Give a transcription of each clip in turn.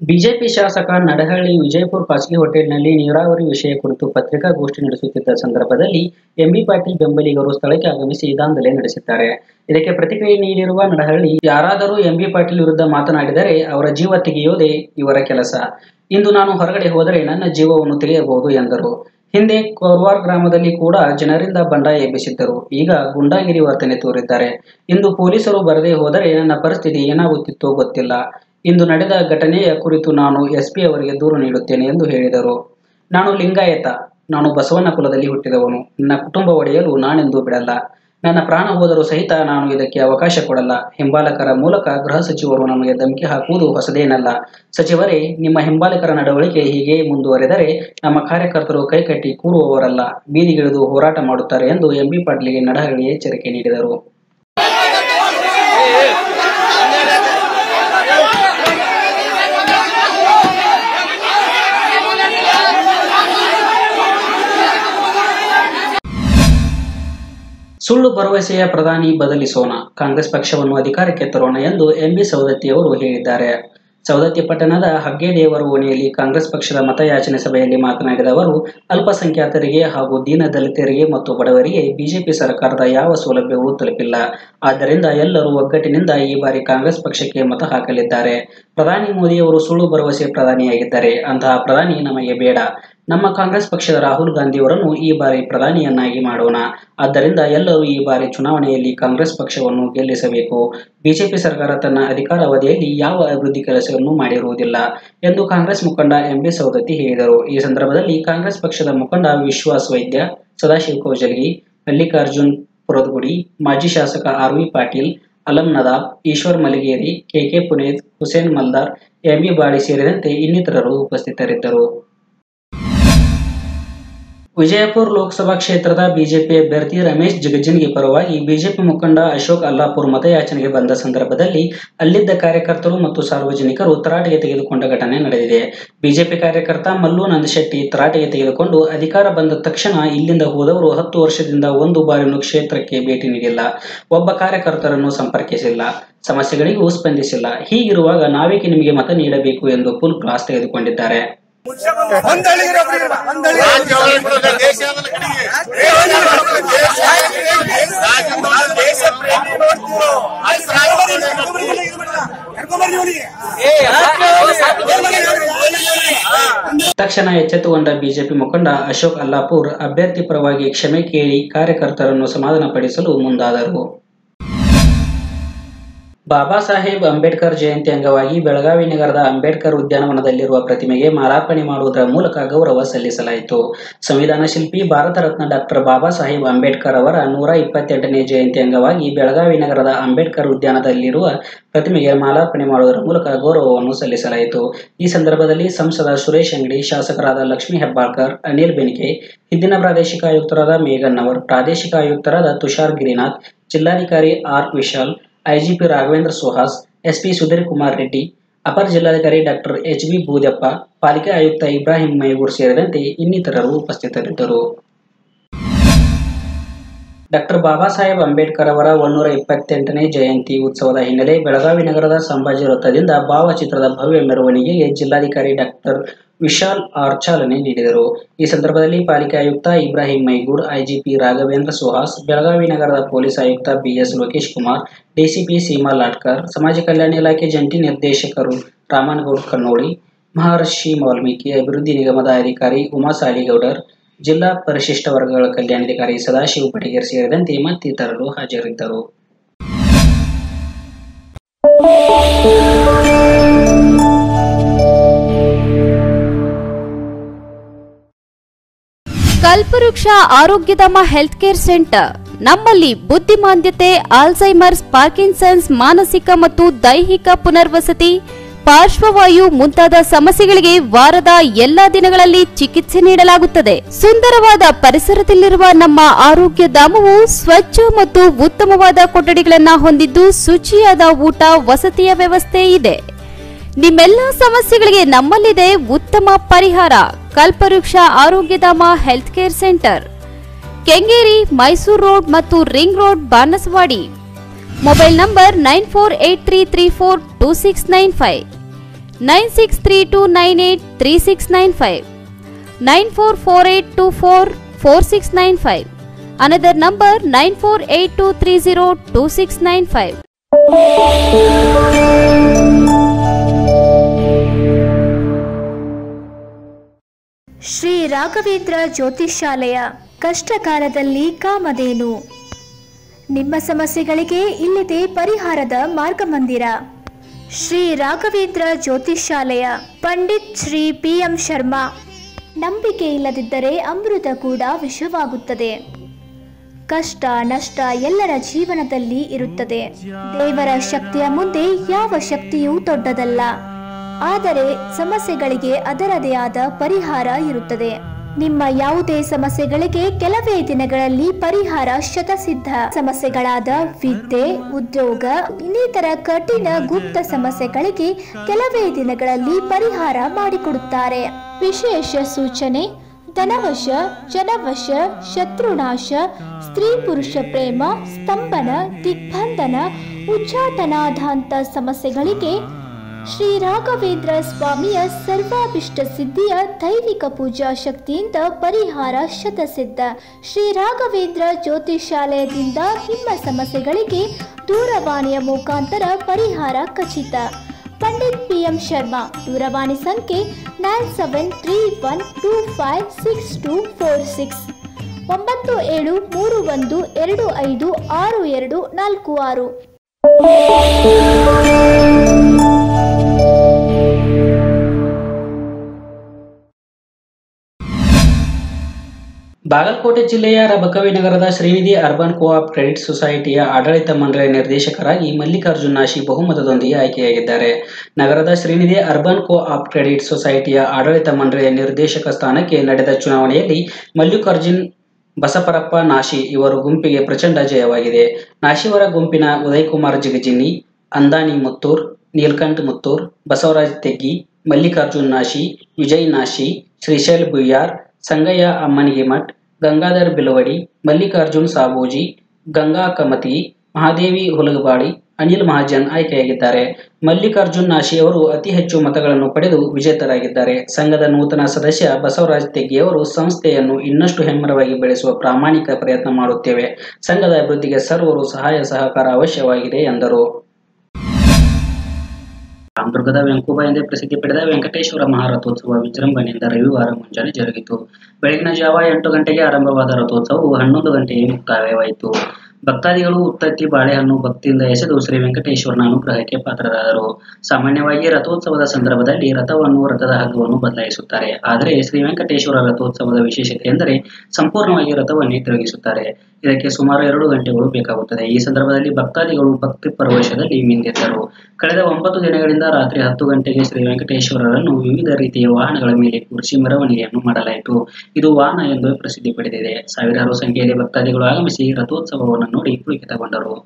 BJP ಶಾಸಕ ನಡಹಳ್ಳಿ ವಿಜಯಪುರ ಖಾಸಗಿ ಹೋಟೆಲ್ನಲ್ಲಿ ನೀರಾವರಿ ವಿಷಯ ಕುರಿತು ಪತ್ರಿಕಾಗೋಷ್ಠಿ ನಡೆಸುತ್ತಿದ್ದ ಸಂದರ್ಭದಲ್ಲಿ ಎಂಬಿ ಪಾಟೀಲ್ ಬೆಂಬಲಿಗರು ಸ್ಥಳಕ್ಕೆ ಆಗಮಿಸಿ ದಾಂಧಲೆ ನಡೆಸಿದ್ದಾರೆ ಇದಕ್ಕೆ ಪ್ರತಿಕ್ರಿಯೆ ನೀಡಿರುವ ನಡಹಳ್ಳಿ ಯಾರಾದರೂ ಎಂಬಿ ಪಾಟೀಲ್ ವಿರುದ್ಧ ಮಾತನಾಡಿದರೆ ಅವರ ಜೀವ ತೆಗೆಯೋದೇ ಇವರ ಕೆಲಸ ಇಂದು ನಾನು ಹೊರಗಡೆ ಹೋದರೆ ನನ್ನ ಜೀವವನ್ನು ತೆಗೆಯಬಹುದು ಎಂದರು ಹಿಂದೆ ಕೋರ್ವಾರ್ ಗ್ರಾಮದಲ್ಲಿ ಕೂಡ ಜನರಿಂದ ಬಂಡಾಯ ಎಬ್ಬಿಸಿದ್ದರು ಈಗ ಗುಂಡಾಗಿರಿ ವರ್ತನೆ ತೋರಿದ್ದಾರೆ ಇಂದು ಪೊಲೀಸರು ಬರದೇ ಹೋದರೆ ನನ್ನ ಪರಿಸ್ಥಿತಿ ಏನಾಗುತ್ತಿತ್ತೋ ಗೊತ್ತಿಲ್ಲ ಇಂದು ನಡೆದ ಘಟನೆಯ ಕುರಿತು ನಾನು ಎಸ್ಪಿ ಅವರಿಗೆ ದೂರು ನೀಡುತ್ತೇನೆ ಎಂದು ಹೇಳಿದರು ನಾನು ಲಿಂಗಾಯತ ನಾನು ಬಸವನ ಕುಲದಲ್ಲಿ ಹುಟ್ಟಿದವನು ನನ್ನ ಕುಟುಂಬ ಒಡೆಯಲು ನಾನೆಂದೂ ಬಿಡಲ್ಲ ನನ್ನ ಪ್ರಾಣ ಹೋದರೂ ಸಹಿತ ನಾನು ಇದಕ್ಕೆ ಅವಕಾಶ ಕೊಡಲ್ಲ ಹಿಂಬಾಲಕರ ಮೂಲಕ ಗೃಹ ಸಚಿವರು ನಮಗೆ ಧಮಕಿ ಹಾಕುವುದು ಹೊಸದೇನಲ್ಲ ಸಚಿವರೇ ನಿಮ್ಮ ಹಿಂಬಾಲಕರ ನಡವಳಿಕೆ ಹೀಗೆ ಮುಂದುವರೆದರೆ ನಮ್ಮ ಕಾರ್ಯಕರ್ತರು ಕೈಕಟ್ಟಿ ಕೂರುವವರಲ್ಲ ಬೀದಿಗಿಳಿದು ಹೋರಾಟ ಮಾಡುತ್ತಾರೆ ಎಂದು ಎಂಬಿ ಪಾಟೀಲ್ಗೆ ನಡಹಳ್ಳಿ ಎಚ್ಚರಿಕೆ ನೀಡಿದರು ಸುಳ್ಳು ಭರವಸೆಯ ಪ್ರಧಾನಿ ಬದಲಿಸೋಣ ಕಾಂಗ್ರೆಸ್ ಪಕ್ಷವನ್ನು ಅಧಿಕಾರಕ್ಕೆ ತರೋಣ ಎಂದು ಎಂಬಿ ಸವದತ್ತಿ ಅವರು ಹೇಳಿದ್ದಾರೆ ಸವದತ್ತಿ ಪಟ್ಟಣದ ಹಗ್ಗೇದೇವರ ಓಣಿಯಲ್ಲಿ ಕಾಂಗ್ರೆಸ್ ಪಕ್ಷದ ಮತಯಾಚನೆ ಸಭೆಯಲ್ಲಿ ಮಾತನಾಡಿದ ಅವರು ಅಲ್ಪಸಂಖ್ಯಾತರಿಗೆ ಹಾಗೂ ದೀನ ದಲಿತರಿಗೆ ಮತ್ತು ಬಡವರಿಗೆ ಬಿಜೆಪಿ ಸರ್ಕಾರದ ಯಾವ ಸೌಲಭ್ಯವೂ ತಲುಪಿಲ್ಲ ಆದ್ದರಿಂದ ಎಲ್ಲರೂ ಒಗ್ಗಟ್ಟಿನಿಂದ ಈ ಬಾರಿ ಕಾಂಗ್ರೆಸ್ ಪಕ್ಷಕ್ಕೆ ಮತ ಹಾಕಲಿದ್ದಾರೆ ಪ್ರಧಾನಿ ಮೋದಿಯವರು ಸುಳ್ಳು ಭರವಸೆ ಪ್ರಧಾನಿಯಾಗಿದ್ದಾರೆ ಅಂತಹ ಪ್ರಧಾನಿ ನಮಗೆ ಬೇಡ ನಮ್ಮ ಕಾಂಗ್ರೆಸ್ ಪಕ್ಷದ ರಾಹುಲ್ ಗಾಂಧಿಯವರನ್ನು ಈ ಬಾರಿ ಪ್ರಧಾನಿಯನ್ನಾಗಿ ಮಾಡೋಣ ಆದ್ದರಿಂದ ಎಲ್ಲರೂ ಈ ಬಾರಿ ಚುನಾವಣೆಯಲ್ಲಿ ಕಾಂಗ್ರೆಸ್ ಪಕ್ಷವನ್ನು ಗೆಲ್ಲಿಸಬೇಕು ಬಿಜೆಪಿ ಸರ್ಕಾರ ತನ್ನ ಅಧಿಕಾರಾವಧಿಯಲ್ಲಿ ಯಾವ ಅಭಿವೃದ್ಧಿ ಕೆಲಸವನ್ನು ಮಾಡಿರುವುದಿಲ್ಲ ಎಂದು ಕಾಂಗ್ರೆಸ್ ಮುಖಂಡ ಎಂಬಿ ಸವದತ್ತಿ ಹೇಳಿದರು ಈ ಸಂದರ್ಭದಲ್ಲಿ ಕಾಂಗ್ರೆಸ್ ಪಕ್ಷದ ಮುಖಂಡ ವಿಶ್ವಾಸ್ ವೈದ್ಯ ಸದಾಶಿವ ಕೌಜಲ್ಗಿ ಮಲ್ಲಿಕಾರ್ಜುನ್ ಪುರದಗುಡಿ ಮಾಜಿ ಶಾಸಕ R V Patil Alam Nadab Eshwar Maligeri KK Puneeth Hussain Maldar MB Badi ಸೇರಿದಂತೆ ಇನ್ನಿತರರು ಉಪಸ್ಥಿತರಿದ್ದರು ವಿಜಯಪುರ ಲೋಕಸಭಾ ಕ್ಷೇತ್ರದ ಬಿಜೆಪಿ ಅಭ್ಯರ್ಥಿ ರಮೇಶ್ ಜಿಗಜಿನ್ಗಿ ಪರವಾಗಿ ಬಿಜೆಪಿ ಮುಖಂಡ ಅಶೋಕ್ ಅಲ್ಲಾಪುರ್ ಮತಯಾಚನೆಗೆ ಬಂದ ಸಂದರ್ಭದಲ್ಲಿ ಅಲ್ಲಿದ್ದ ಕಾರ್ಯಕರ್ತರು ಮತ್ತು ಸಾರ್ವಜನಿಕರು ತರಾಟೆಗೆ ತೆಗೆದುಕೊಂಡ ಘಟನೆ ನಡೆದಿದೆ ಬಿಜೆಪಿ ಕಾರ್ಯಕರ್ತ ಮಲ್ಲು ನಂದಶೆಟ್ಟಿ ತರಾಟೆಗೆ ತೆಗೆದುಕೊಂಡು ಅಧಿಕಾರ ಬಂದ ತಕ್ಷಣ ಇಲ್ಲಿಂದ ಹೋದವರು ಹತ್ತು ವರ್ಷದಿಂದ ಒಂದು ಬಾರಿನೂ ಕ್ಷೇತ್ರಕ್ಕೆ ಭೇಟಿ ನೀಡಿಲ್ಲ ಒಬ್ಬ ಕಾರ್ಯಕರ್ತರನ್ನು ಸಂಪರ್ಕಿಸಿಲ್ಲ ಸಮಸ್ಯೆಗಳಿಗೂ ಸ್ಪಂದಿಸಿಲ್ಲ ಹೀಗಿರುವಾಗ ನಾವೇಕೆ ನಿಮಗೆ ಮತ ನೀಡಬೇಕು ಎಂದು ಫುಲ್ ಕ್ಲಾಸ್ ತೆಗೆದುಕೊಂಡಿದ್ದಾರೆ ತಕ್ಷಣ ಎಚ್ಚೆತ್ತುಕೊಂಡ ಬಿಜೆಪಿ ಮುಖಂಡ ಅಶೋಕ್ ಅಲ್ಲಾಪುರ್ ಅಭ್ಯರ್ಥಿ ಪರವಾಗಿ ಕ್ಷಮೆ ಕೇಳಿ ಕಾರ್ಯಕರ್ತರನ್ನು ಸಮಾಧಾನಪಡಿಸಲು ಮುಂದಾದರು ಬಾಬಾ ಸಾಹೇಬ್ ಅಂಬೇಡ್ಕರ್ ಜಯಂತಿ ಅಂಗವಾಗಿ ಬೆಳಗಾವಿ ನಗರದ ಅಂಬೇಡ್ಕರ್ ಉದ್ಯಾನವನದಲ್ಲಿರುವ ಪ್ರತಿಮೆಗೆ ಮಾಲಾರ್ಪಣೆ ಮಾಡುವುದರ ಮೂಲಕ ಗೌರವ ಸಲ್ಲಿಸಲಾಯಿತು ಸಂವಿಧಾನ ಶಿಲ್ಪಿ ಭಾರತ ರತ್ನ ಡಾಕ್ಟರ್ ಬಾಬಾ ಸಾಹೇಬ್ ಅಂಬೇಡ್ಕರ್ ಅವರ ನೂರ ಇಪ್ಪತ್ತೆಂಟನೇ ಜಯಂತಿ ಅಂಗವಾಗಿ ಬೆಳಗಾವಿ ನಗರದ ಅಂಬೇಡ್ಕರ್ ಉದ್ಯಾನದಲ್ಲಿರುವ ಪ್ರತಿಮೆಗೆ ಮಾಲಾರ್ಪಣೆ ಮಾಡುವುದರ ಮೂಲಕ ಗೌರವವನ್ನು ಸಲ್ಲಿಸಲಾಯಿತು ಈ ಸಂದರ್ಭದಲ್ಲಿ ಸಂಸದ ಸುರೇಶ್ ಅಂಗಡಿ ಶಾಸಕರಾದ ಲಕ್ಷ್ಮೀ ಹೆಬ್ಬಾಳ್ಕರ್ ಅನಿಲ್ ಬೆನಿಕೆ ಹಿಂದಿನ ಪ್ರಾದೇಶಿಕ ಆಯುಕ್ತರಾದ ಮೇಘನ್ ಅವರ್ ಪ್ರಾದೇಶಿಕ ಆಯುಕ್ತರಾದ ತುಷಾರ್ ಗಿರಿನಾಥ್ ಜಿಲ್ಲಾಧಿಕಾರಿ R Vishal IGP Raghavendra Suhas SP Sudhir Kumar Reddy ಅಪರ ಜಿಲ್ಲಾಧಿಕಾರಿ ಡಾಕ್ಟರ್ ಎಚ್ ಬಿ ಬೂದಪ್ಪ ಪಾಲಿಕೆ ಆಯುಕ್ತ ಇಬ್ರಾಹಿಂ ಮೈಗೂರ್ ಸೇರಿದಂತೆ ಇನ್ನಿತರರು ಉಪಸ್ಥಿತರಿದ್ದರು ಡಾಕ್ಟರ್ ಬಾಬಾ ಸಾಹೇಬ್ ಅಂಬೇಡ್ಕರ್ ಅವರ ಒನ್ನೂರ ಇಪ್ಪತ್ತೆಂಟನೇ ಜಯಂತಿ ಉತ್ಸವದ ಹಿನ್ನೆಲೆ ಬೆಳಗಾವಿ ನಗರದ ಸಂಭಾಜಿ ವೃತ್ತದಿಂದ ಭಾವಚಿತ್ರದ ಭವ್ಯ ಮೆರವಣಿಗೆಗೆ ಜಿಲ್ಲಾಧಿಕಾರಿ ಡಾಕ್ಟರ್ ವಿಶಾಲ್ ಆರ್ ಚಾಲನೆ ನೀಡಿದರು ಈ ಸಂದರ್ಭದಲ್ಲಿ ಪಾಲಿಕೆ ಆಯುಕ್ತ ಇಬ್ರಾಹಿಂ ಮೈಗೂರ್ ಐಜಿಪಿ ರಾಘವೇಂದ್ರ ಸುಹಾಸ್ ಬೆಳಗಾವಿ ನಗರದ ಪೊಲೀಸ್ ಆಯುಕ್ತ ಬಿಎಸ್ ಲೋಕೇಶ್ ಕುಮಾರ್ ಡಿಸಿಪಿ ಸೀಮಾ ಲಾಟ್ಕರ್ ಸಮಾಜ ಕಲ್ಯಾಣ ಇಲಾಖೆ ಜಂಟಿ ನಿರ್ದೇಶಕರು ರಾಮನಗೌಡ್ ಕನ್ನೋಳಿ ಮಹರ್ಷಿ ವಾಲ್ಮೀಕಿ ಅಭಿವೃದ್ಧಿ ನಿಗಮದ ಅಧಿಕಾರಿ ಉಮಾ ಸಾಲಿಗೌಡರ್ ಜಿಲ್ಲಾ ಪರಿಶಿಷ್ಟ ವರ್ಗಗಳ ಕಲ್ಯಾಣಾಧಿಕಾರಿ ಸದಾಶಿವ ಬಡಿಗೇರ್ ಸೇರಿದಂತೆ ಮತ್ತಿತರರು ಹಾಜರಿದ್ದರು ಕಲ್ಪವೃಕ್ಷ ಆರೋಗ್ಯಧಾಮ ಹೆಲ್ತ್ ಕೇರ್ ಸೆಂಟರ್ ನಮ್ಮಲ್ಲಿ ಬುದ್ಧಿಮಾಂದ್ಯತೆ ಆಲ್ಝೈಮರ್ಸ್ ಪಾರ್ಕಿನ್ಸನ್ಸ್ ಮಾನಸಿಕ ಮತ್ತು ದೈಹಿಕ ಪುನರ್ವಸತಿ ಪಾರ್ಶ್ವವಾಯು ಮುಂತಾದ ಸಮಸ್ಯೆಗಳಿಗೆ ವಾರದ ಎಲ್ಲಾ ದಿನಗಳಲ್ಲಿ ಚಿಕಿತ್ಸೆ ನೀಡಲಾಗುತ್ತದೆ ಸುಂದರವಾದ ಪರಿಸರದಲ್ಲಿರುವ ನಮ್ಮ ಆರೋಗ್ಯ ಧಾಮವು ಸ್ವಚ್ಛ ಮತ್ತು ಉತ್ತಮವಾದ ಕೊಠಡಿಗಳನ್ನು ಹೊಂದಿದ್ದು ಶುಚಿಯಾದ ಊಟ ವಸತಿಯ ವ್ಯವಸ್ಥೆ ಇದೆ ನಿಮ್ಮೆಲ್ಲ ಸಮಸ್ಯೆಗಳಿಗೆ ನಮ್ಮಲ್ಲಿದೆ ಉತ್ತಮ ಪರಿಹಾರ Kalpavriksha Arogyadhama health care centre Kengeri Mysuru road ಮತ್ತು ring road Banasavadi mobile number nine four eight three three four two six nine five nine six three two nine eight three six nine five nine four four eight two four four six nine five another number nine four eight two three zero two six nine five Shri Raghavendra Jyotishyalaya ಕಷ್ಟಕಾಲದಲ್ಲಿ ಕಾಮಧೇನು ನಿಮ್ಮ ಸಮಸ್ಯೆಗಳಿಗೆ ಇಲ್ಲಿದೆ ಪರಿಹಾರದ ಮಾರ್ಗಮಂದಿರ Shri Raghavendra ಜ್ಯೋತಿಷ್ಯಾಲಯ Pandit Shri P M Sharma ನಂಬಿಕೆ ಇಲ್ಲದಿದ್ದರೆ ಅಮೃತ ಕೂಡ ವಿಷವಾಗುತ್ತದೆ ಕಷ್ಟ ನಷ್ಟ ಎಲ್ಲರ ಜೀವನದಲ್ಲಿ ಇರುತ್ತದೆ ದೇವರ ಶಕ್ತಿಯ ಮುಂದೆ ಯಾವ ಶಕ್ತಿಯೂ ದೊಡ್ಡದಲ್ಲ ಆದರೆ ಸಮಸ್ಯೆಗಳಿಗೆ ಅದರದೇ ಆದ ಪರಿಹಾರ ಇರುತ್ತದೆ ನಿಮ್ಮ ಯಾವುದೇ ಸಮಸ್ಯೆಗಳಿಗೆ ಕೆಲವೇ ದಿನಗಳಲ್ಲಿ ಪರಿಹಾರ ಶತಸಿದ್ಧ ಸಮಸ್ಯೆಗಳಾದ ವಿದ್ಯೆ ಉದ್ಯೋಗ ಇನ್ನಿತರ ಕಠಿಣ ಗುಪ್ತ ಸಮಸ್ಯೆಗಳಿಗೆ ಕೆಲವೇ ದಿನಗಳಲ್ಲಿ ಪರಿಹಾರ ಮಾಡಿಕೊಡುತ್ತಾರೆ ವಿಶೇಷ ಸೂಚನೆ ಧನವಶ ಜನವಶ ಶತ್ರುನಾಶ ಸ್ತ್ರೀ ಪುರುಷ ಪ್ರೇಮ ಸ್ತಂಭನ ದಿಗ್ಬಂಧನ ಉಚ್ಚಾಟನಾಧಾಂತ ಸಮಸ್ಯೆಗಳಿಗೆ ಶ್ರೀ ರಾಘವೇಂದ್ರ ಸ್ವಾಮಿಯ ಸರ್ವಾಭಿಷ್ಟ ಸಿದ್ಧಿಯ ದೈವಿಕ ಪೂಜಾ ಶಕ್ತಿಯಿಂದ ಪರಿಹಾರ ಶತಸಿದ್ಧ ಶ್ರೀ ರಾಘವೇಂದ್ರ ಜ್ಯೋತಿಷಾಲಯದಿಂದ ನಿಮ್ಮ ಸಮಸ್ಯೆಗಳಿಗೆ ದೂರವಾಣಿಯ ಮುಖಾಂತರ ಪರಿಹಾರ ಖಚಿತ ಪಂಡಿತ್ ಪಿ ಎಂ ಶರ್ಮಾ ದೂರವಾಣಿ ಸಂಖ್ಯೆ nine seven three one two five six two four six ಒಂಬತ್ತು ಏಳು ಮೂರು ಒಂದು ಎರಡು ಐದು ಆರು ಎರಡು ನಾಲ್ಕು ಆರು ಬಾಗಲಕೋಟೆ ಜಿಲ್ಲೆಯ ರಬಕವಿ ನಗರದ ಶ್ರೀನಿಧಿ ಅರ್ಬನ್ ಕೋಆಪ್ ಕ್ರೆಡಿಟ್ ಸೊಸೈಟಿಯ ಆಡಳಿತ ಮಂಡಳಿ ನಿರ್ದೇಶಕರಾಗಿ ಮಲ್ಲಿಕಾರ್ಜುನ್ ನಾಶಿ ಬಹುಮತದೊಂದಿಗೆ ಆಯ್ಕೆಯಾಗಿದ್ದಾರೆ ನಗರದ ಶ್ರೀನಿಧಿ ಅರ್ಬನ್ ಕೋಆಪ್ ಕ್ರೆಡಿಟ್ ಸೊಸೈಟಿಯ ಆಡಳಿತ ಮಂಡಳಿಯ ನಿರ್ದೇಶಕ ಸ್ಥಾನಕ್ಕೆ ನಡೆದ ಚುನಾವಣೆಯಲ್ಲಿ ಮಲ್ಲಿಕಾರ್ಜುನ್ ಬಸಪರಪ್ಪ ನಾಶಿ ಇವರು ಗುಂಪಿಗೆ ಪ್ರಚಂಡ ಜಯವಾಗಿದೆ ನಾಶಿಯವರ ಗುಂಪಿನ ಉದಯ್ ಕುಮಾರ್ ಜಿಗಜಿನಿ ಅಂದಾನಿ ಮುತ್ತೂರ್ ನೀಲ್ಕಂಠ್ ಮುತ್ತೂರ್ ಬಸವರಾಜ್ ತೆಗ್ಗಿ ಮಲ್ಲಿಕಾರ್ಜುನ್ ನಾಶಿ ವಿಜಯ್ ನಾಶಿ ಶ್ರೀಶೈಲ್ ಬುಯ್ಯಾರ್ ಸಂಗಯ್ಯ ಅಮ್ಮನಿಗೆಮಠ್ ಗಂಗಾಧರ್ ಬಿಲವಡಿ ಮಲ್ಲಿಕಾರ್ಜುನ್ ಸಾಬೂಜಿ ಗಂಗಾ ಕಮತಿ ಮಹಾದೇವಿ ಹುಲಗಬಾಡಿ ಅನಿಲ್ ಮಹಾಜನ್ ಆಯ್ಕೆಯಾಗಿದ್ದಾರೆ ಮಲ್ಲಿಕಾರ್ಜುನ್ ನಾಶಿ ಅವರು ಅತಿ ಹೆಚ್ಚು ಮತಗಳನ್ನು ಪಡೆದು ವಿಜೇತರಾಗಿದ್ದಾರೆ ಸಂಘದ ನೂತನ ಸದಸ್ಯ ಬಸವರಾಜ್ ತೆಗ್ಗಿ ಅವರು ಸಂಸ್ಥೆಯನ್ನು ಇನ್ನಷ್ಟು ಹೆಮ್ಮರವಾಗಿ ಬೆಳೆಸುವ ಪ್ರಾಮಾಣಿಕ ಪ್ರಯತ್ನ ಮಾಡುತ್ತೇವೆ ಸಂಘದ ಅಭಿವೃದ್ಧಿಗೆ ಸರ್ವರು ಸಹಾಯ ಸಹಕಾರ ಅವಶ್ಯವಾಗಿದೆ ಎಂದರು ರಾಮದುರ್ಗದ ವೆಂಕೂಬ ಎಂದೇ ಪ್ರಸಿದ್ಧಿ ಪಡೆದ ವೆಂಕಟೇಶ್ವರ ಮಹಾರಥೋತ್ಸವ ವಿಜೃಂಭಣೆಯಿಂದ ರವಿವಾರ ಮುಂಜಾನೆ ಜರುಗಿತು ಬೆಳಗಿನ ಜಾವ ಎಂಟು ಗಂಟೆಗೆ ಆರಂಭವಾದ ರಥೋತ್ಸವವು ಹನ್ನೊಂದು ಗಂಟೆಗೆ ಮುಕ್ತಾಯವಾಯಿತು ಭಕ್ತಾದಿಗಳು ಉತ್ತತ್ತಿ ಬಾಳೆಹಣ್ಣು ಭಕ್ತಿಯಿಂದ ಎಸೆದು ಶ್ರೀ ವೆಂಕಟೇಶ್ವರನ ಅನುಗ್ರಹಕ್ಕೆ ಪಾತ್ರರಾದರು ಸಾಮಾನ್ಯವಾಗಿ ರಥೋತ್ಸವದ ಸಂದರ್ಭದಲ್ಲಿ ರಥವನ್ನು ರಥದ ಹಗ್ಗವನ್ನು ಬದಲಾಯಿಸುತ್ತಾರೆ ಆದರೆ ಶ್ರೀ ವೆಂಕಟೇಶ್ವರ ರಥೋತ್ಸವದ ವಿಶೇಷತೆ ಎಂದರೆ ಸಂಪೂರ್ಣವಾಗಿ ರಥವನ್ನೇ ತಿರುಗಿಸುತ್ತಾರೆ ಇದಕ್ಕೆ ಸುಮಾರು ಎರಡು ಗಂಟೆಗಳು ಬೇಕಾಗುತ್ತದೆ ಈ ಸಂದರ್ಭದಲ್ಲಿ ಭಕ್ತಾದಿಗಳು ಭಕ್ತಿ ಪರವಶದಲ್ಲಿ ಮಿಂದೆದ್ದರು ಕಳೆದ ಒಂಬತ್ತು ದಿನಗಳಿಂದ ರಾತ್ರಿ ಹತ್ತು ಗಂಟೆಗೆ ಶ್ರೀ ವೆಂಕಟೇಶ್ವರರನ್ನು ವಿವಿಧ ರೀತಿಯ ವಾಹನಗಳ ಮೇಲೆ ಕೂರಿಸಿ ಮೆರವಣಿಗೆಯನ್ನು ಮಾಡಲಾಯಿತು ಇದು ವಾಹನ ಎಂದು ಪ್ರಸಿದ್ಧಿ ಪಡೆದಿದೆ ಸಾವಿರಾರು ಸಂಖ್ಯೆಯಲ್ಲಿ ಭಕ್ತಾದಿಗಳು ಆಗಮಿಸಿ ರಥೋತ್ಸವವನ್ನು ನೋಡಿ ಪುಳಕಿತಗೊಂಡರು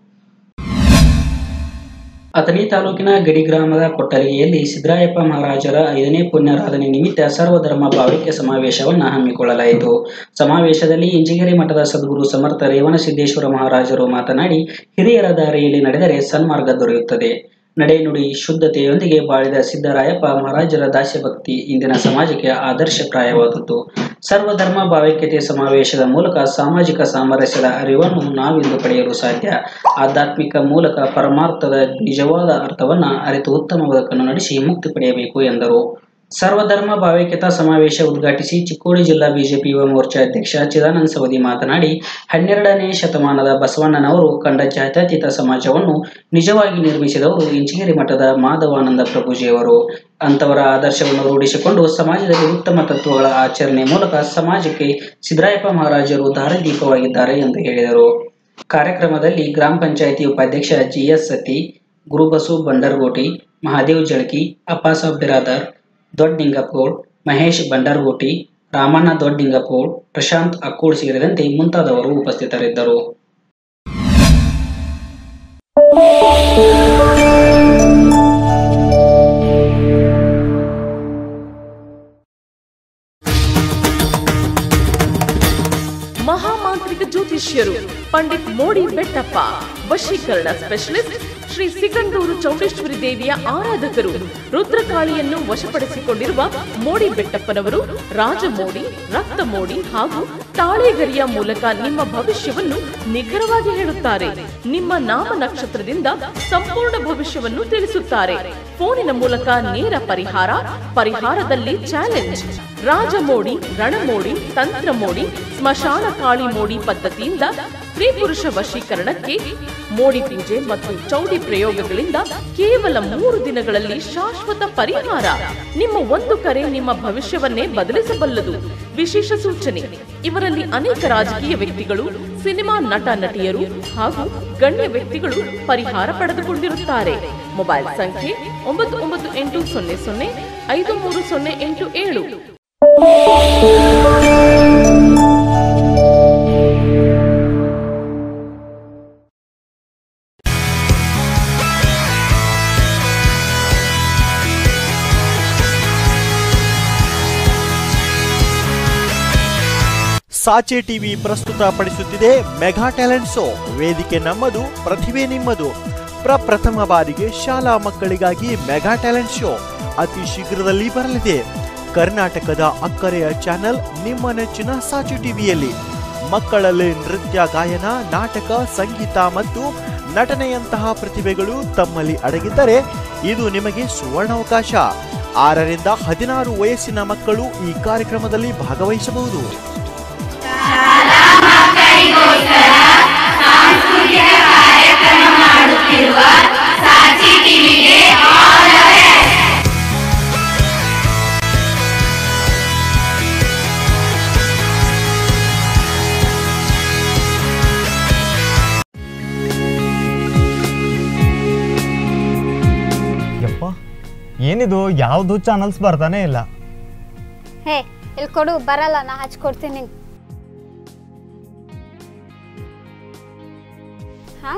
ಅಥಣಿ ತಾಲೂಕಿನ ಗಡಿ ಗ್ರಾಮದ ಕೊಟ್ಟಲಿಗೆಯಲ್ಲಿ ಸಿದ್ದರಾಯಪ್ಪ ಮಹಾರಾಜರ ಐದನೇ ಪುಣ್ಯಾರಾಧನೆ ನಿಮಿತ್ತ ಸರ್ವಧರ್ಮ ಭಾವೈಕ್ಯ ಸಮಾವೇಶವನ್ನು ಹಮ್ಮಿಕೊಳ್ಳಲಾಯಿತು ಸಮಾವೇಶದಲ್ಲಿ ಇಂಜಿಗೇರಿ ಮಠದ ಸದ್ಗುರು ಸಮರ್ಥ ರೇವಣಸಿದ್ದೇಶ್ವರ ಮಹಾರಾಜರು ಮಾತನಾಡಿ ಹಿರಿಯರ ದಾರಿಯಲ್ಲಿ ನಡೆದರೆ ಸನ್ಮಾರ್ಗ ದೊರೆಯುತ್ತದೆ ನಡೆನುಡಿ ಶುದ್ಧತೆಯೊಂದಿಗೆ ಬಾಳಿದ ಸಿದ್ದರಾಯಪ್ಪ ಮಹಾರಾಜರ ದಾಸ್ಯಭಕ್ತಿ ಇಂದಿನ ಸಮಾಜಕ್ಕೆ ಆದರ್ಶಪ್ರಾಯವಾದದ್ದು ಸರ್ವಧರ್ಮ ಭಾವೈಕ್ಯತೆ ಸಮಾವೇಶದ ಮೂಲಕ ಸಾಮಾಜಿಕ ಸಾಮರಸ್ಯದ ಅರಿವನ್ನು ನಾವಿಂದು ಪಡೆಯಲು ಸಾಧ್ಯ ಆಧ್ಯಾತ್ಮಿಕ ಮೂಲಕ ಪರಮಾರ್ಥದ ನಿಜವಾದ ಅರ್ಥವನ್ನ ಅರಿತು ಉತ್ತಮ ಬದುಕನ್ನು ನಡೆಸಿ ಮುಕ್ತಿ ಪಡೆಯಬೇಕು ಎಂದರು ಸರ್ವಧರ್ಮ ಭಾವೈಕ್ಯತಾ ಸಮಾವೇಶ ಉದ್ಘಾಟಿಸಿ ಚಿಕ್ಕೋಡಿ ಜಿಲ್ಲಾ ಬಿಜೆಪಿ ಯುವ ಮೋರ್ಚಾ ಅಧ್ಯಕ್ಷ ಚಿದಾನಂದ ಸವದಿ ಮಾತನಾಡಿ ಹನ್ನೆರಡನೇ ಶತಮಾನದ ಬಸವಣ್ಣನವರು ಕಂಡ ಜಾತ್ಯತೀತ ಸಮಾಜವನ್ನು ನಿಜವಾಗಿ ನಿರ್ಮಿಸಿದವರು ಇಂಚಿಗೇರಿ ಮಠದ ಮಾಧವಾನಂದ ಪ್ರಭುಜಿಯವರು ಅಂತವರ ಆದರ್ಶವನ್ನು ರೂಢಿಸಿಕೊಂಡು ಸಮಾಜದಲ್ಲಿ ಉತ್ತಮ ತತ್ವಗಳ ಆಚರಣೆ ಮೂಲಕ ಸಮಾಜಕ್ಕೆ ಸಿದ್ದರಾಯಪ್ಪ ಮಹಾರಾಜರು ದಾರಿದೀಪವಾಗಿದ್ದಾರೆ ಎಂದು ಹೇಳಿದರು ಕಾರ್ಯಕ್ರಮದಲ್ಲಿ ಗ್ರಾಮ ಪಂಚಾಯಿತಿ ಉಪಾಧ್ಯಕ್ಷ ಜಿಎಸ್ ಸತಿ ಗುರುಬಸು ಬಂಡರ್ಗೋಟಿ ಮಹಾದೇವ್ ಜಳಕಿ ಅಪ್ಪಾಸಾಬ್ ಬಿರಾದರ್ ದೊಡ್ಡಿಂಗಪೋಳ್ ಮಹೇಶ್ ಬಂಡರ್ಗೋಟಿ ರಾಮಣ್ಣ ದೊಡ್ಡಿಂಗಪೋಳ್ ಪ್ರಶಾಂತ್ ಅಕ್ಕೂಳ್ ಸೇರಿದಂತೆ ಮುಂತಾದವರು ಉಪಸ್ಥಿತರಿದ್ದರು ಮಹಾಮಾಂತ್ರಿಕ ಜ್ಯೋತಿಷ್ಯರು ಪಂಡಿತ್ ಮೋಡಿ ಬೆಟ್ಟಪ್ಪ ವಶೀಕರಣ ಸ್ಪೆಷಲಿಸ್ಟ್ ಶ್ರೀ ಸಿಗಂದೂರು ಚೌಡೇಶ್ವರಿ ದೇವಿಯ ಆರಾಧಕರು ರುದ್ರಕಾಳಿಯನ್ನು ವಶಪಡಿಸಿಕೊಂಡಿರುವ ಮೋಡಿ ಬೆಟ್ಟಪ್ಪನವರು ರಾಜಮೋಡಿ ರಕ್ತ ಮೋಡಿ ಹಾಗೂ ತಾಳೆಗರಿಯ ಮೂಲಕ ನಿಮ್ಮ ಭವಿಷ್ಯವನ್ನು ನಿಖರವಾಗಿ ಹೇಳುತ್ತಾರೆ ನಿಮ್ಮ ನಾಮ ನಕ್ಷತ್ರದಿಂದ ಸಂಪೂರ್ಣ ಭವಿಷ್ಯವನ್ನು ತಿಳಿಸುತ್ತಾರೆ ಫೋನಿನ ಮೂಲಕ ನೇರ ಪರಿಹಾರ ಪರಿಹಾರದಲ್ಲಿ ಚಾಲೆಂಜ್ ರಾಜಮೋಡಿ ರಣಮೋಡಿ ತಂತ್ರ ಮೋಡಿ ಸ್ಮಶಾನ ಕಾಳಿ ಮೋಡಿ ಪದ್ಧತಿಯಿಂದ ಸ್ತ್ರೀ ಪುರುಷ ವಶೀಕರಣಕ್ಕೆ ಮೋಡಿ ಪೂಜೆ ಮತ್ತು ಚೌಡಿ ಪ್ರಯೋಗಗಳಿಂದ ಕೇವಲ ಮೂರು ದಿನಗಳಲ್ಲಿ ಶಾಶ್ವತ ಪರಿಹಾರ ನಿಮ್ಮ ಒಂದು ಕರೆ ನಿಮ್ಮ ಭವಿಷ್ಯವನ್ನೇ ಬದಲಿಸಬಲ್ಲದು ವಿಶೇಷ ಸೂಚನೆ ಇವರಲ್ಲಿ ಅನೇಕ ರಾಜಕೀಯ ವ್ಯಕ್ತಿಗಳು ಸಿನಿಮಾ ನಟ ನಟಿಯರು ಹಾಗೂ ಗಣ್ಯ ವ್ಯಕ್ತಿಗಳು ಪರಿಹಾರ ಪಡೆದುಕೊಂಡಿರುತ್ತಾರೆ ಮೊಬೈಲ್ ಸಂಖ್ಯೆ ಒಂಬತ್ತು ಒಂಬತ್ತು ಎಂಟು ಸೊನ್ನೆ ಸೊನ್ನೆ ಐದು ಮೂರು ಸೊನ್ನೆ ಎಂಟು ಏಳು ಸಾಚೆ ಟಿವಿ ಪ್ರಸ್ತುತಪಡಿಸುತ್ತಿದೆ ಮೆಗಾ ಟ್ಯಾಲೆಂಟ್ ಶೋ ವೇದಿಕೆ ನಮ್ಮದು ಪ್ರತಿಭೆ ನಿಮ್ಮದು ಪ್ರಪ್ರಥಮ ಬಾರಿಗೆ ಶಾಲಾ ಮಕ್ಕಳಿಗಾಗಿ ಮೆಗಾ ಟ್ಯಾಲೆಂಟ್ ಶೋ ಅತಿ ಶೀಘ್ರದಲ್ಲಿ ಬರಲಿದೆ ಕರ್ನಾಟಕದ ಅಕ್ಕರೆಯ ಚಾನೆಲ್ ನಿಮ್ಮ ನೆಚ್ಚಿನ ಸಾಚೆ ಟಿವಿಯಲ್ಲಿ ಮಕ್ಕಳಲ್ಲಿ ನೃತ್ಯ ಗಾಯನ ನಾಟಕ ಸಂಗೀತ ಮತ್ತು ನಟನೆಯಂತಹ ಪ್ರತಿಭೆಗಳು ತಮ್ಮಲ್ಲಿ ಅಡಗಿದ್ದರೆ ಇದು ನಿಮಗೆ ಸುವರ್ಣಾವಕಾಶ ಆರರಿಂದ ಹದಿನಾರು ವಯಸ್ಸಿನ ಮಕ್ಕಳು ಈ ಕಾರ್ಯಕ್ರಮದಲ್ಲಿ ಭಾಗವಹಿಸಬಹುದು ಯಪ್ಪ ಏನಿದು ಯಾವುದು ಚಾನಲ್ಸ್ ಬರ್ತಾನೆ ಇಲ್ಲ ಹೇ ಇಲ್ಲಿ ಕೊಡು ಬರಲ್ಲ ನಾ ಹಚ್ಕೊಡ್ತೀನಿ ಹಾ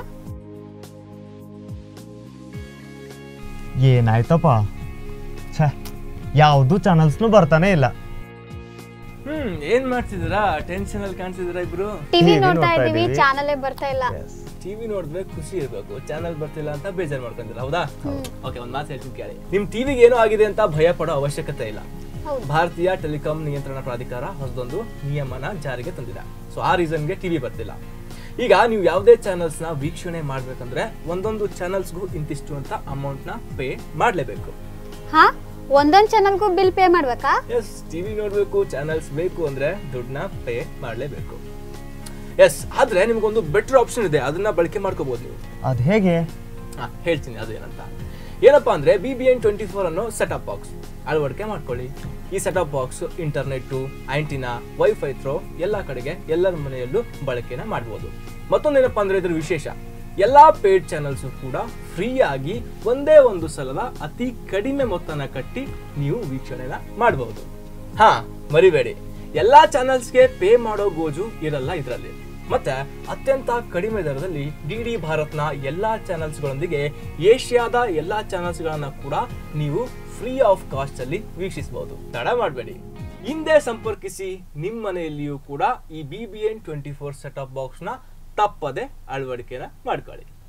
ಏನಾಯ್ತಪ್ಪ ಛೇ ಯಾವುದು ಚಾನಲ್ಸ್ನು ಬರ್ತಾನೆ ಇಲ್ಲ ಹ್ಮ್ ಏನ್ ಮಾಡ್ತಿದ್ದೀರಾ ಟೆನ್ಷನ್ ಅಲ್ಲಿ ಕಾಣ್ತಿದ್ದೀರಾ ಇಬ್ರು ಟಿವಿ TV ನೋಡ್ತಾ ನೋಡ್ತಾ ಇದೀವಿ ಇದೀವಿ. ಚಾನಲೇ ಬರ್ತಾ ಇಲ್ಲ ಟಿವಿ ನೋಡಿದ್ರೆ ಖುಷಿ ಇರ್ಬೇಕು ಚಾನಲ್ ಬರ್ತಿಲ್ಲ ಅಂತ ಬೇಜಾರ್ ಮಾಡ್ಕೊಂತೀರಾ ಹೌದಾ ಓಕೆ ಒಂದ್ ಮಾತು ಹೇಳ್ತೀನಿ ಕೇಳಿ ನಿಮ್ ಟಿವಿಗೆ ಏನೋ ಆಗಿದೆ ಅಂತ ಭಯ ಪಡೋ ಅವಶ್ಯಕತೆ ಇಲ್ಲ ಹೌದು. ಭಾರತೀಯ ಟೆಲಿಕಾಂ ನಿಯಂತ್ರಣ ಪ್ರಾಧಿಕಾರ ಹೊಸದೊಂದು ನಿಯಮನ ಜಾರಿಗೆ ತಂದಿದೆ ಸೊ ಆ ರೀಸನ್ಗೆ ಟಿವಿ ಬರ್ತಿಲ್ಲ ಈಗ ನೀವು ಯಾವುದೇ ಚಾನಲ್ಸ್ ನ ವೀಕ್ಷಣೆ ಮಾಡ್ಬೇಕಂದ್ರೆ ಒಂದೊಂದು ಚಾನಲ್ಸ್ಗೂ ಇಂತಿಷ್ಟು ಅಂತ ಅಮೌಂಟ್ ನ ಪೇ ಮಾಡ್ಲೇಬೇಕು ಹಾ ಒಂದೊಂದ್ ಚಾನಲ್ಗೂ ಬಿಲ್ ಪೇ ಮಾಡ್ಬೇಕಾ ಎಸ್ ಟಿವಿ ನೋಡ್ಬೇಕು ಚಾನಲ್ಸ್ ಬೇಕು ಅಂದ್ರೆ ದುಡ್ಡನ್ನ ಪೇ ಮಾಡ್ಲೇಬೇಕು ಎಸ್ ಆದ್ರೆ ನಿಮ್ಗೊಂದು ಬೆಟರ್ ಆಪ್ಷನ್ ಇದೆ ಅದನ್ನ ಬಳಕೆ ಮಾಡ್ಕೋಬಹುದು ನೀವು ಅದು ಹೇಗೆ ಹಾ, ಹೇಳ್ತೀನಿ ಅದು ಏನಂತ ಏನಪ್ಪಾ ಅಂದ್ರೆ B B N twenty four ಅನ್ನೋ ಸೆಟಪ್ ಬಾಕ್ಸ್ ಅಳವಡಿಕೆ ಮಾಡ್ಕೊಳ್ಳಿ ಈ setup box internet antenna wifi through ಎಲ್ಲ ಕಡೆಗೆ ಎಲ್ಲರ ಮನೆಯಲ್ಲೂ ಬಳಕೆನ ಮಾಡ್ಬೋದು ಮತ್ತೊಂದೇನಪ್ಪಾ ಅಂದ್ರೆ ಇದ್ರ ವಿಶೇಷ ಎಲ್ಲಾ ಪೇಡ್ ಚಾನಲ್ಸ್ ಕೂಡ ಫ್ರೀ ಆಗಿ ಒಂದೇ ಒಂದು ಸಲದ ಅತಿ ಕಡಿಮೆ ಮೊತ್ತನ ಕಟ್ಟಿ ನೀವು ವೀಕ್ಷಣೆನ ಮಾಡಬಹುದು ಹಾ ಮರಿಬೇಡಿ ಎಲ್ಲಾ ಚಾನಲ್ಸ್ಗೆ ಪೇ ಮಾಡೋ ಗೋಜು ಇರಲ್ಲ ಇದರಲ್ಲಿ ಮತ್ತೆ ಅತ್ಯಂತ ಕಡಿಮೆ ದರದಲ್ಲಿ ಡಿ ಡಿ ಭಾರತ್ನ ಎಲ್ಲಾ ಚಾನಲ್ಸ್ಗಳೊಂದಿಗೆ ಏಷ್ಯಾದ ಎಲ್ಲಾ ಚಾನಲ್ಸ್ಗಳನ್ನ ಕೂಡ ನೀವು ಫ್ರೀ ಆಫ್ ಕಾಸ್ಟ್ ಅಲ್ಲಿ ವೀಕ್ಷಿಸಬಹುದು ತಡ ಮಾಡಬೇಡಿ ಹಿಂದೆ ಸಂಪರ್ಕಿಸಿ ನಿಮ್ಮ ಮನೆಯಲ್ಲಿಯೂ ಕೂಡ ಈ B B N twenty four set of box ನ ತಪ್ಪದೆ ಅಳವಡಿಕೆನ ಮಾಡ್ಕೊಳ್ಳಿ